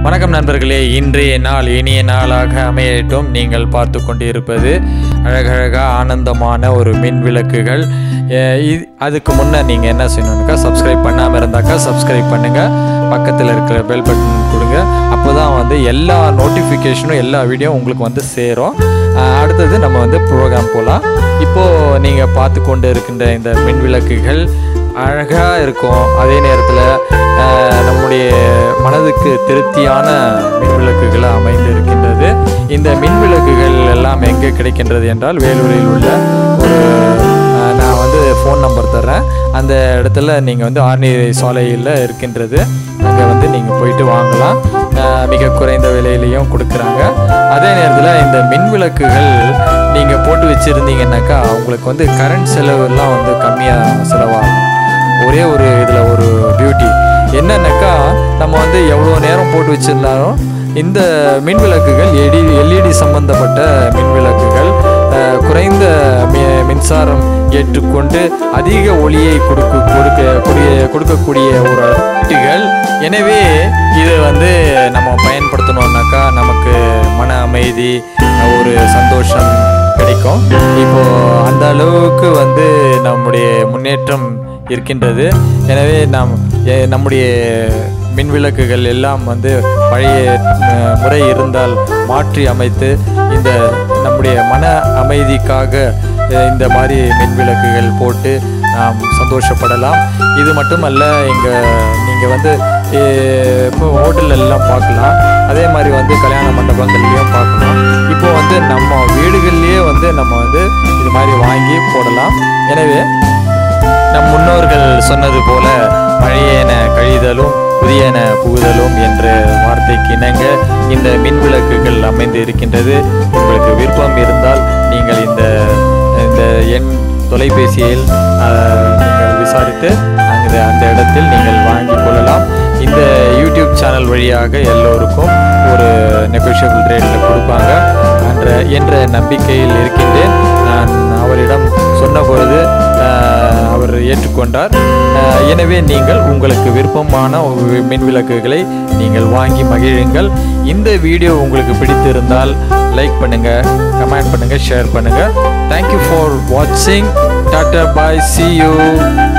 வணக்கம் நண்பர்களே இன்றைய நாள் இனிய நாளாக அமையட்டும் நீங்கள் பார்த்து கொண்டிருப்பது அழகழகாக ஆனந்தமான ஒரு மின் விளக்குகள் அஹ் இது- அதுக்கு முன்னே நீங்கள் என்ன செய்யணும்னாக்கா சப்ஸ்கிரைப் பண்ணாமல் இருந்தாக்கா சப்ஸ்கிரைப் பண்ணுங்கள் பக்கத்தில் இருக்கிற பெல் பட்டன் கொடுங்க அப்போ தான் வந்து எல்லா நோட்டிஃபிகேஷனும் எல்லா வீடியோ உங்களுக்கு வந்து சேரும் அஹ் அடுத்தது நம்ம வந்து ப்ரோக்ராம் போகலாம் இப்போது நீங்கள் பார்த்து கொண்டு இருக்கின்ற இந்த மின் விளக்குகள் அழகாக இருக்கும் அதே நேரத்தில் நம்முடைய மனதுக்கு திருப்தியான மின் விளக்குகள் அமைந்து இருக்கின்றது இந்த மின் விளக்குகள் எல்லாம் எங்கே கிடைக்கின்றது என்றால் வேலூரில் உள்ள ஒரு அஹ், நான் வந்து ஃபோன் நம்பர் தர்றேன் அந்த இடத்துல நீங்கள் வந்து ஆர்னி சாலையில் இருக்கின்றது அங்கே வந்து நீங்கள் போயிட்டு வாங்கலாம் அஹ், மிக குறைந்த விலையிலையும் கொடுக்குறாங்க அதே நேரத்தில் இந்த மின் விளக்குகள் நீங்கள் போட்டு வச்சுருந்தீங்கன்னாக்கா உங்களுக்கு வந்து கரண்ட் செலவுலாம் வந்து கம்மியாக செலவாகும் ஒரே ஒரு இதில் ஒரு பியூட்டி என்னன்னாக்கா நம்ம வந்து எவ்வளோ நேரம் போட்டு வச்சிருந்தாலும் இந்த மின் விளக்குகள் எடி எல்இடி சம்பந்தப்பட்ட மின் விளக்குகள் அஹ், குறைந்த மி- மின்சாரம் ஏற்றுக்கொண்டு அதிக ஒளியை கொடுக்க கொடுக்க கூடிய கொடுக்கக்கூடிய ஒரு லைட்டுகள் எனவே இது வந்து நம்ம பயன்படுத்தணும்னாக்கா நமக்கு மன அமைதி ஒரு சந்தோஷம் கிடைக்கும் இப்போ அந்த அளவுக்கு வந்து நம்முடைய முன்னேற்றம் இருக்கின்றது எனவே நாம் எ- நம்முடைய மின் விளக்குகள் எல்லாம் வந்து பழைய அஹ், முறை இருந்தால் மாற்றி அமைத்து இந்த நம்முடைய மன அமைதிக்காக அஹ், இந்த மாதிரி மின் விளக்குகள் போட்டு நாம் சந்தோஷப்படலாம் இது மட்டுமல்ல இங்கே நீங்கள் வந்து அஹ், இப்போ ஹோட்டல்ல எல்லாம் பார்க்கலாம் அதே மாதிரி வந்து கல்யாண மண்டபங்கள்லேயும் பார்க்கலாம் இப்போ வந்து நம்ம வீடுகள்லேயே வந்து நம்ம வந்து இது மாதிரி வாங்கி போடலாம் எனவே நம் முன்னோர்கள் சொன்னது போல பழையன கழிதலும் புதியன புகுதலும் என்ற வார்த்தைக்கு இணங்க இந்த மின் விளக்குகள் அமைந்து இருக்கின்றது உங்களுக்கு விருப்பம் இருந்தால் நீங்கள் இந்த இந்த எண் தொலைபேசியில் ஆஹ், நீங்கள் விசாரித்து அங்கே அந்த இடத்தில் நீங்கள் வாங்கிக் கொள்ளலாம் இந்த யூடியூப் சேனல் வழியாக எல்லோருக்கும் ஒரு நெகோஷியபிள் ரேட்டில் கொடுப்பாங்க என்ற என்ற நம்பிக்கையில் இருக்கின்றேன் நான் அவரிடம் சொன்ன பொழுது ஆஹ், அவர் ஏற்றுக்கொண்டார் ஆஹ், எனவே நீங்கள் உங்களுக்கு விருப்பமான ஒரு மின் விளக்குகளை நீங்கள் வாங்கி மகிழுங்கள் இந்த வீடியோ உங்களுக்கு பிடித்திருந்தால் லைக் பண்ணுங்க கமெண்ட் பண்ணுங்க ஷேர் பண்ணுங்க தேங்க்யூ ஃபார் வாட்சிங் டாட்டா பாய் see you